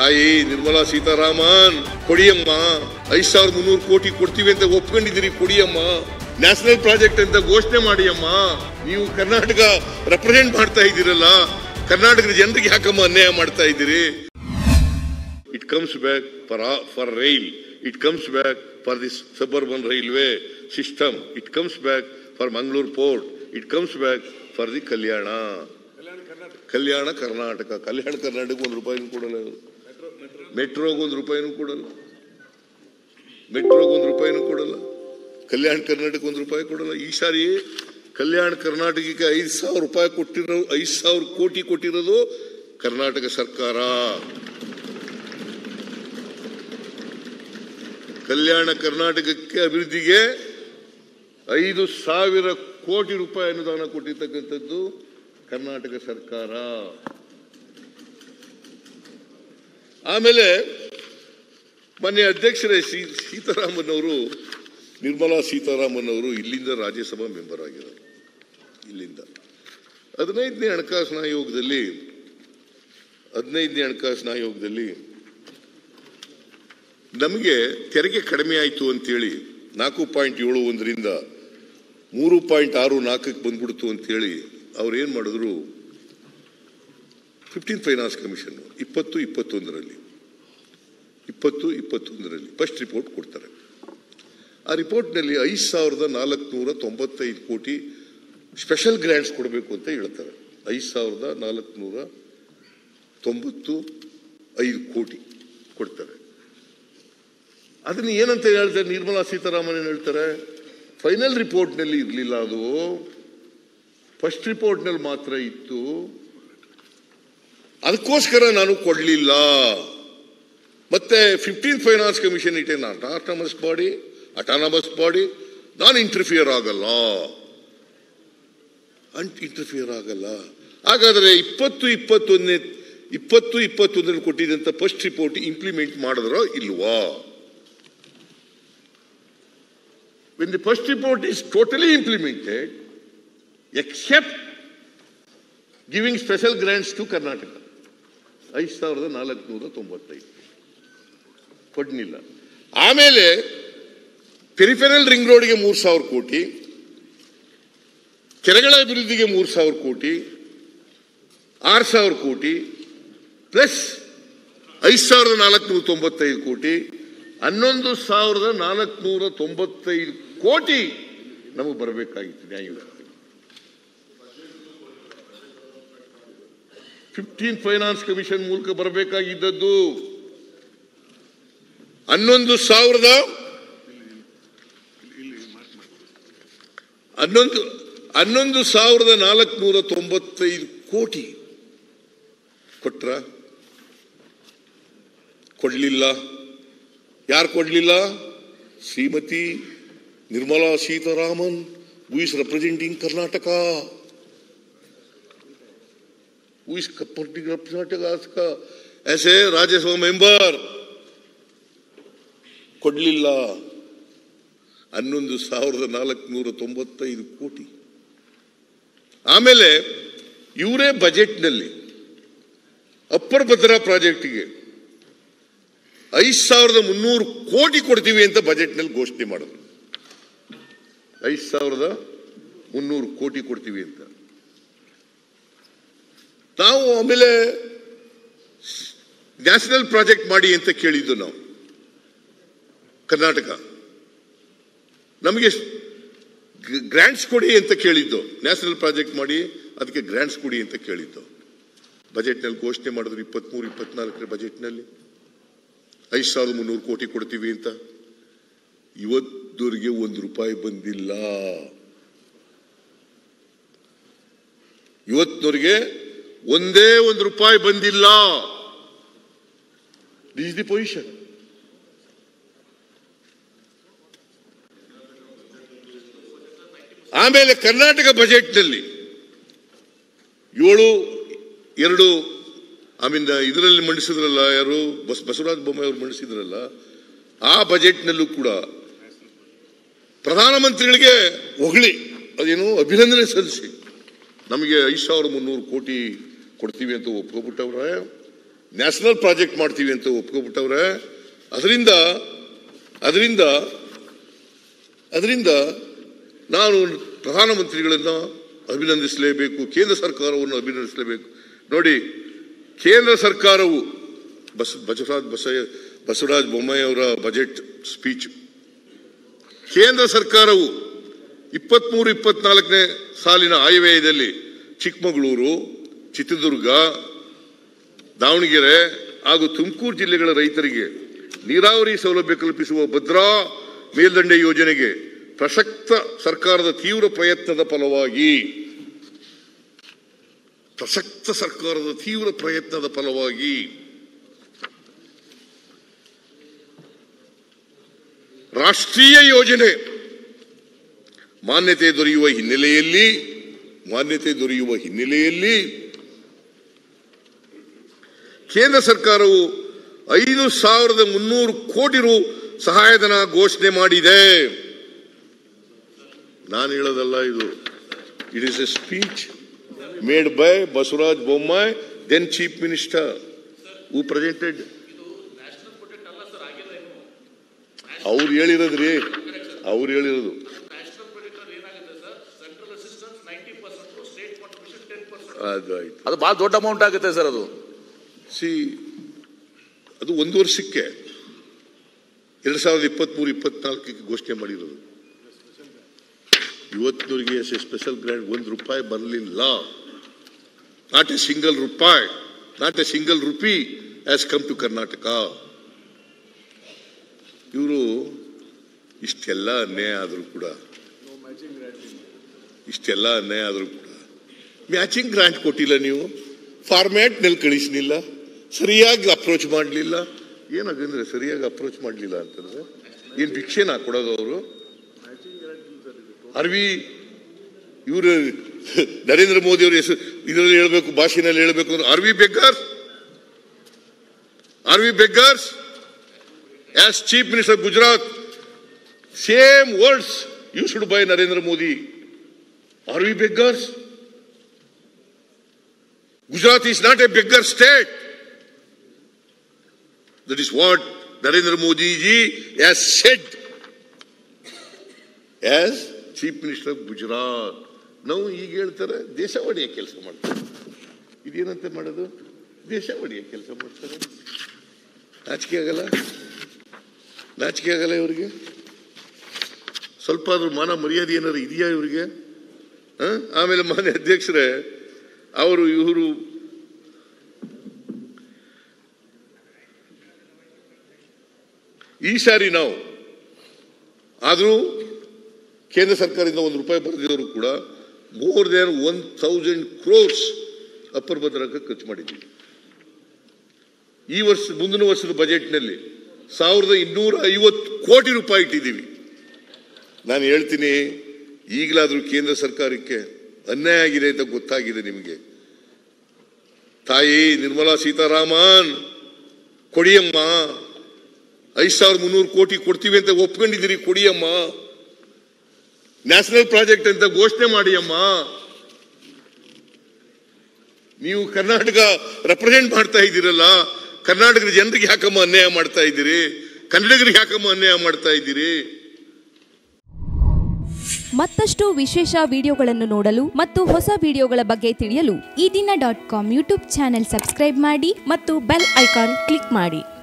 ತಾಯಿ ನಿರ್ಮಲಾ ಸೀತಾರಾಮನ್ ಕೊಡಿಯಮ್ಮ ಐದ್ ಸಾವಿರದ ಮುನ್ನೂರು ಕೋಟಿ ಕೊಡ್ತೀವಿ ಅಂತ ಒಪ್ಕೊಂಡಿದ್ದೀರಿ ಕೊಡಿಯಮ್ಮ ನ್ಯಾಷನಲ್ ಪ್ರಾಜೆಕ್ಟ್ ಅಂತ ಘೋಷಣೆ ಮಾಡಿ ಅಮ್ಮ ನೀವು ಕರ್ನಾಟಕ ರೆಪ್ರೆಸೆಂಟ್ ಮಾಡ್ತಾ ಇದ್ದೀರಲ್ಲ ಕರ್ನಾಟಕದ ಜನರಿಗೆ ಯಾಕಮ್ಮ ಅನ್ಯಾಯ ಮಾಡ್ತಾ ಇದ್ದೀರಿ it comes back for for rail it comes back for this suburban railway system it comes back for Mangaluru port it comes back for the Kalyana Kalyana Karnataka Kalyana Karnataka ಒಂದು ರೂಪಾಯಿನೂ ಕೊಡಲ್ಲ ಇವರು ಮೆಟ್ರೋಗೆ ಒಂದು ರೂಪಾಯಿನೂ ಕೊಡಲ್ಲ ಮೆಟ್ರೋಗೆ ಒಂದು ರೂಪಾಯಿನೂ ಕೊಡಲ್ಲ ಕಲ್ಯಾಣ ಕರ್ನಾಟಕ ಒಂದು ರೂಪಾಯಿ ಕೊಡಲ್ಲ ಈ ಸಾರಿ ಕಲ್ಯಾಣ ಕರ್ನಾಟಕಕ್ಕೆ ಐದು ಸಾವಿರ ರೂಪಾಯಿ ಕೊಟ್ಟಿರೋ ಐದು ಸಾವಿರ ಕೋಟಿ ಕೊಟ್ಟಿರೋದು ಕರ್ನಾಟಕ ಸರ್ಕಾರ ಕಲ್ಯಾಣ ಕರ್ನಾಟಕಕ್ಕೆ ಅಭಿವೃದ್ಧಿಗೆ ಐದು ಸಾವಿರ ಕೋಟಿ ರೂಪಾಯಿ ಅನುದಾನ ಕೊಟ್ಟಿರ್ತಕ್ಕಂಥದ್ದು ಕರ್ನಾಟಕ ಸರ್ಕಾರ ಆಮೇಲೆ ಮೊನ್ನೆ ಅಧ್ಯಕ್ಷರೇ ಶ್ರೀ ಸೀತಾರಾಮನ್ ಅವರು ನಿರ್ಮಲಾ ಸೀತಾರಾಮನ್ ಅವರು ಇಲ್ಲಿಂದ ರಾಜ್ಯಸಭಾ ಮೆಂಬರ್ ಆಗಿದ್ದಾರೆ ಇಲ್ಲಿಂದ ಹದಿನೈದನೇ ಹಣಕಾಸಿನ ಆಯೋಗದಲ್ಲಿ ಹದಿನೈದನೇ ಹಣಕಾಸಿನ ಆಯೋಗದಲ್ಲಿ ನಮಗೆ ತೆರಿಗೆ ಕಡಿಮೆ ಆಯಿತು ಅಂತೇಳಿ ನಾಲ್ಕು ಪಾಯಿಂಟ್ ಏಳು ಒಂದರಿಂದ ಮೂರು ಪಾಯಿಂಟ್ ಆರು ನಾಲ್ಕಕ್ಕೆ ಬಂದ್ಬಿಡ್ತು ಅಂತೇಳಿ ಅವ್ರು ಏನು ಮಾಡಿದ್ರು ಫಿಫ್ಟೀನ್ ಫೈನಾನ್ಸ್ ಕಮಿಷನ್ ಇಪ್ಪತ್ತು ಇಪ್ಪತ್ತೊಂದರಲ್ಲಿ ಇಪ್ಪತ್ತು ಇಪ್ಪತ್ತೊಂದರಲ್ಲಿ ಫಸ್ಟ್ ರಿಪೋರ್ಟ್ ಕೊಡ್ತಾರೆ ಆ ರಿಪೋರ್ಟ್ನಲ್ಲಿ ಐದು ಸಾವಿರದ ನಾಲ್ಕುನೂರ ತೊಂಬತ್ತೈದು ಕೋಟಿ ಸ್ಪೆಷಲ್ ಗ್ರ್ಯಾಂಟ್ಸ್ ಕೊಡಬೇಕು ಅಂತ ಹೇಳ್ತಾರೆ ಐದು ಸಾವಿರದ ನಾಲ್ಕುನೂರ ತೊಂಬತ್ತು ಐದು ಕೋಟಿ ಕೊಡ್ತಾರೆ ಅದನ್ನ ಏನಂತ ಹೇಳ್ತಾರೆ ನಿರ್ಮಲಾ ಸೀತಾರಾಮನ್ ಏನ್ ಹೇಳ್ತಾರೆ ಫೈನಲ್ ರಿಪೋರ್ಟ್ನಲ್ಲಿ ಇರಲಿಲ್ಲ ಅದು ಫಸ್ಟ್ ರಿಪೋರ್ಟ್ನಲ್ಲಿ ಮಾತ್ರ ಇತ್ತು ಅದಕ್ಕೋಸ್ಕರ ನಾನು ಕೊಡಲಿಲ್ಲ ಮತ್ತೆ fifteen finance commission it an autonomous body autonomous body ನಾನು ಇಂಟರ್ಫಿಯರ್ ಆಗಲ್ಲ ಅಂಟ್ ಇಂಟರ್ಫಿಯರ್ ಆಗಲ್ಲ ಹಾಗಾದ್ರೆ ಇಪ್ಪತ್ತು ಇಪ್ಪತ್ತೊಂದನೇ ಇಪ್ಪತ್ತು ಇಪ್ಪತ್ತೊಂದರಲ್ಲಿ ಕೊಟ್ಟಿದ್ದಂತ ಫಸ್ಟ್ ರಿಪೋರ್ಟ್ ಇಂಪ್ಲಿಮೆಂಟ್ ಮಾಡಿದ್ರೋ ಇಲ್ವಾ when the first report is totally implemented, except giving special grants to Karnataka, ಐದು ಸಾವಿರದ ನಾಲ್ಕುನೂರ ತೊಂಬತ್ತೈದು ಕೊಡ್ಲಿಲ್ಲ ಆಮೇಲೆ ಪೆರಿಫೆರಲ್ ರಿಂಗ್ ರೋಡ್ಗೆ ಮೂರು ಸಾವಿರ ಕೋಟಿ ಕೆರೆಗಳ ಅಭಿವೃದ್ಧಿಗೆ ಮೂರು ಸಾವಿರ ಕೋಟಿ ಆರು ಸಾವಿರ ಕೋಟಿ ಪ್ಲಸ್ ಐದು ಸಾವಿರದ ನಾಲ್ಕುನೂರ ತೊಂಬತ್ತೈದು ಕೋಟಿ ಹನ್ನೊಂದು ಸಾವಿರದ ನಾಲ್ಕುನೂರ ತೊಂಬತ್ತೈದು ಕೋಟಿ ನಮಗೆ ಬರಬೇಕಾಗಿತ್ತು ನ್ಯಾಯವ್ಯಾಪ್ತಿ ಫಿಫ್ಟೀನ್ ಫೈನಾನ್ಸ್ ಕಮಿಷನ್ ಮೂಲಕ ಬರಬೇಕಾಗಿದ್ದದ್ದು ಹನ್ನೊಂದು ಸಾವಿರದ ಹನ್ನೊಂದು ಹನ್ನೊಂದು ಸಾವಿರದ ನಾಲ್ಕುನೂರ ತೊಂಬತ್ತೈದು ಕೋಟಿ ಕೊಟ್ರ ಕೊಡ್ಲಿಲ್ಲ ಯಾರು ಕೊಡ್ಲಿಲ್ಲ Shrimati Nirmala Sitharaman who is representing Karnataka who is Karnataka as a Rajya Sabha member ಕೊಡ್ಲಿಲ್ಲ ಹನ್ನೊಂದು ಸಾವಿರದ ನಾಲ್ಕುನೂರ ತೊಂಬತ್ತೈದು ಕೋಟಿ ಆಮೇಲೆ ಇವರೇ ಬಜೆಟ್ನಲ್ಲಿ ಅಪ್ಪರ್ ಭದ್ರಾ ಪ್ರಾಜೆಕ್ಟ್ಗೆ ಐದು ಸಾವಿರದ ಮುನ್ನೂರು ಕೋಟಿ ಕೊಡ್ತೀವಿ ಅಂತ ಬಜೆಟ್ನಲ್ಲಿ ಘೋಷಣೆ ಮಾಡಿದ್ರು ಐದು ಸಾವಿರದ ಮುನ್ನೂರು ಕೋಟಿ ಕೊಡ್ತೀವಿ ಅಂತ ನಾವು ಆಮೇಲೆ ನ್ಯಾಷನಲ್ ಪ್ರಾಜೆಕ್ಟ್ ಮಾಡಿ ಅಂತ ಕೇಳಿದ್ದು ನಾವು ಕರ್ನಾಟಕ ನಮಗೆ ಗ್ರ್ಯಾಂಟ್ಸ್ ಕೊಡಿ ಅಂತ ಕೇಳಿದ್ದು ನ್ಯಾಷನಲ್ ಪ್ರಾಜೆಕ್ಟ್ ಮಾಡಿ ಅದಕ್ಕೆ ಗ್ರ್ಯಾಂಟ್ಸ್ ಕೊಡಿ ಅಂತ ಕೇಳಿದ್ದು ಬಜೆಟ್ನಲ್ಲಿ ಘೋಷಣೆ ಮಾಡಿದ್ರು ಇಪ್ಪತ್ಮೂರು ಇಪ್ಪತ್ನಾಲ್ಕರ ಬಜೆಟ್ನಲ್ಲಿ ಐದು ಸಾವಿರದ ಮುನ್ನೂರು ಕೋಟಿ ಕೊಡ್ತೀವಿ ಅಂತ ಇವತ್ತವರೆಗೆ ಒಂದು ರೂಪಾಯಿ ಬಂದಿಲ್ಲ ಇವತ್ತಿನವರೆಗೆ ಒಂದೇ ಒಂದು ರೂಪಾಯಿ ಬಂದಿಲ್ಲ ದಿಸ್ ದಿ ಪೊಸಿಷನ್ ಆಮೇಲೆ ಕರ್ನಾಟಕ ಬಜೆಟ್ನಲ್ಲಿ ಏಳು ಎರಡು ಐ ಮೀನ್ ಇದರಲ್ಲಿ ಮಂಡಿಸಿದ್ರಲ್ಲ ಯಾರು ಬಸ್ ಬಸವರಾಜ ಬೊಮ್ಮಾಯಿ ಅವರು ಮಂಡಿಸಿದ್ರಲ್ಲ ಆ ಬಜೆಟ್ನಲ್ಲೂ ಕೂಡ ಪ್ರಧಾನಮಂತ್ರಿಗಳಿಗೆ ಹೊಗಳಿ ಅದೇನು ಅಭಿನಂದನೆ ಸಲ್ಲಿಸಿ ನಮಗೆ ಐದು ಸಾವಿರದ ಮುನ್ನೂರು ಕೋಟಿ ಕೊಡ್ತೀವಿ ಅಂತ ಒಪ್ಕೊಬಿಟ್ಟವ್ರೆ ನ್ಯಾಷನಲ್ ಪ್ರಾಜೆಕ್ಟ್ ಮಾಡ್ತೀವಿ ಅಂತ ಒಪ್ಕೊಬಿಟ್ಟವ್ರೆ ಅದರಿಂದ ಅದರಿಂದ ಅದರಿಂದ ನಾನು ಪ್ರಧಾನಮಂತ್ರಿಗಳನ್ನ ಅಭಿನಂದಿಸಲೇಬೇಕು ಕೇಂದ್ರ ಸರ್ಕಾರವನ್ನು ಅಭಿನಂದಿಸಲೇಬೇಕು ನೋಡಿ ಕೇಂದ್ರ ಸರ್ಕಾರವು ಬಸ್ ಬಸವರಾಜ್ ಬಸಯ್ಯ ಬಸವರಾಜ ಬೊಮ್ಮಾಯಿ ಅವರ ಬಜೆಟ್ ಸ್ಪೀಚ್ ಕೇಂದ್ರ ಸರ್ಕಾರವು ಇಪ್ಪತ್ಮೂರು ಇಪ್ಪತ್ನಾಲ್ಕನೇ ಸಾಲಿನ ಆಯವ್ಯಯದಲ್ಲಿ ಚಿಕ್ಕಮಗಳೂರು ಚಿತ್ರದುರ್ಗ ದಾವಣಗೆರೆ ಹಾಗೂ ತುಮಕೂರು ಜಿಲ್ಲೆಗಳ ರೈತರಿಗೆ ನೀರಾವರಿ ಸೌಲಭ್ಯ ಕಲ್ಪಿಸುವ ಭದ್ರಾ ಮೇಲ್ದಂಡೆ ಯೋಜನೆಗೆ ಪ್ರಸಕ್ತ ಸರ್ಕಾರದ ತೀವ್ರ ಪ್ರಯತ್ನದ ಫಲವಾಗಿ ಪ್ರಸಕ್ತ ಸರ್ಕಾರದ ತೀವ್ರ ಪ್ರಯತ್ನದ ಫಲವಾಗಿ ರಾಷ್ಟ್ರೀಯ ಯೋಜನೆ ಮಾನ್ಯತೆ ದೊರೆಯುವ ಹಿನ್ನೆಲೆಯಲ್ಲಿ ಮಾನ್ಯತೆ ದೊರೆಯುವ ಹಿನ್ನೆಲೆಯಲ್ಲಿ ಕೇಂದ್ರ ಸರ್ಕಾರವು ಐದು ಸಾವಿರದ ಮುನ್ನೂರು ಕೋಟಿ ರು ಸಹಾಯಧನ ಘೋಷಣೆ ಮಾಡಿದೆ ನಾನು ಹೇಳೋದಲ್ಲ ಇದು it is a speech made by Basavaraj Bommai then chief minister who presented ಅವ್ರು ಹೇಳಿರೋದ್ರಿ ಅವ್ರು ಹೇಳಿರೋದು ಅದು ಆಯ್ತು ಅದು ಬಹಳ ದೊಡ್ಡ ಅಮೌಂಟ್ ಆಗುತ್ತೆ ಸರ್ ಅದು ಸಿ ಅದು ಒಂದು ವರ್ಷಕ್ಕೆ ಎರಡ್ ಸಾವಿರದ ಇಪ್ಪತ್ಮೂರು ಇಪ್ಪತ್ನಾಲ್ಕಕ್ಕೆ ಘೋಷಣೆ ಮಾಡಿರೋದು ಇವತ್ತಿನವರಿಗೆ ಸ್ಪೆಷಲ್ ಗ್ರಾಂಟ್ ಒಂದು ರೂಪಾಯಿ ಬರಲಿಲ್ಲ ನಾಟ್ ಎ ಸಿಂಗಲ್ ರೂಪಾಯಿ not a single rupee has come to Karnataka ಇವರು ಇಷ್ಟೆಲ್ಲ ಅನ್ಯಾಯ ಆದರೂ ಕೂಡ ಇಷ್ಟೆಲ್ಲ ಅನ್ಯಾಯ ಆದರೂ ಕೂಡ ಮ್ಯಾಚಿಂಗ್ ಗ್ರಾಂಟ್ ಕೊಟ್ಟಿಲ್ಲ ನೀವು ಫಾರ್ಮ್ಯಾಟ್ ನಲ್ಲಿ ಕಳಿಸ್ಲಿಲ್ಲ ಸರಿಯಾಗಿ ಅಪ್ರೋಚ್ ಮಾಡಲಿಲ್ಲ ಏನಾಗಂದ್ರೆ ಸರಿಯಾಗಿ ಅಪ್ರೋಚ್ ಮಾಡಲಿಲ್ಲ ಅಂತಂದ್ರೆ ಏನ್ ಭಿಕ್ಷೆನ ಕೊಡೋದು ಅವರು ಅರ್ವಿ ಇವರು ನರೇಂದ್ರ ಮೋದಿ ಅವರ ಹೆಸರು ಇದರಲ್ಲಿ ಹೇಳ್ಬೇಕು ಭಾಷೆನಲ್ಲಿ ಹೇಳ್ಬೇಕು ಅಂದ್ರೆ are we beggars are we beggars as chief minister Gujarat same words you should by Narendra Modi are we beggars Gujarat is not a beggar state. That is what Narendra Modi ji has said as Chief Minister of Gujarat. ನಾವು ಈಗ ಹೇಳ್ತಾರೆ ದೇಶ ಒಡೆಯ ಕೆಲಸ ಮಾಡ್ತಾರೆ ಇದೇನಂತೆ ಮಾಡೋದು ದೇಶ ಒಡೆಯ ಕೆಲಸ ಮಾಡ್ತಾರೆ ನಾಚಿಕೆ ಆಗಲ್ಲ ನಾಚಿಕೆ ಆಗಲ್ಲ ಇವರಿಗೆ ಸ್ವಲ್ಪ ಆದ್ರೂ ಮಾನ ಮರ್ಯಾದೆ ಏನಾದ್ರು ಇದೆಯಾ ಇವರಿಗೆ ಆ? ಆಮೇಲೆ ಮಾನ್ಯ ಅಧ್ಯಕ್ಷರೇ ಅವರು ಇವರು ಈ ಸಾರಿ ನಾವು ಆದರೂ ಕೇಂದ್ರ ಸರ್ಕಾರದಿಂದ ಒಂದು ರೂಪಾಯಿ ಬರೆದಿದ್ರು ಕೂಡ more than one thousand crores upper ಭದ್ರಕ್ಕೆ ಖರ್ಚು ಮಾಡಿದ್ದೀವಿ ಈ ವರ್ಷ ಮುಂದಿನ ವರ್ಷದ ಬಜೆಟ್ನಲ್ಲಿ ಸಾವಿರದ ಇನ್ನೂರ ಐವತ್ತು ಕೋಟಿ ರೂಪಾಯಿ ಇಟ್ಟಿದ್ದೀವಿ ನಾನು ಹೇಳ್ತೀನಿ ಈಗಲಾದರೂ ಕೇಂದ್ರ ಸರ್ಕಾರಕ್ಕೆ ಅನ್ಯಾಯ ಆಗಿದೆ ಅಂತ ಗೊತ್ತಾಗಿದೆ ನಿಮಗೆ ತಾಯಿ ನಿರ್ಮಲಾ ಸೀತಾರಾಮನ್ ಕೊಡಿಯಮ್ಮ ಐದ್ ಸಾವಿರದ ಮುನ್ನೂರು ಕೋಟಿ ಕೊಡ್ತೀವಿ ಅಂತ ಒಪ್ಕೊಂಡಿದ್ದೀರಿ ಕೊಡಿಯಮ್ಮ ನ್ಯಾಷನಲ್ ಪ್ರಾಜೆಕ್ಟ್ ಅಂತ ಘೋಷಣೆ ಮಾಡಿ ಅಮ್ಮ ನೀವು ಕರ್ನಾಟಕ ರೆಪ್ರೆಸೆಂಟ್ ಮಾಡ್ತಾ ಇದ್ದೀರಲ್ಲ ಕರ್ನಾಟಕದ ಜನರಿಗೆ ಯಾಕಮ್ಮ ಅನ್ಯಾಯ ಮಾಡ್ತಾ ಇದ್ದೀರಿ ಕನ್ನಡಿಗರಿಗೆ ಯಾಕಮ್ಮ ಅನ್ಯಾಯ ಮಾಡ್ತಾ ಇದ್ದೀರಿ ಮತ್ತಷ್ಟು ವಿಶೇಷ ವಿಡಿಯೋಗಳನ್ನು ನೋಡಲು ಮತ್ತು ಹೊಸ ವಿಡಿಯೋಗಳ ಬಗ್ಗೆ ತಿಳಿಯಲು ಈ ದಿನ dot com YouTube channel subscribe ಮಾಡಿ ಮತ್ತು ಬೆಲ್ ಐಕಾನ್ ಕ್ಲಿಕ್ ಮಾಡಿ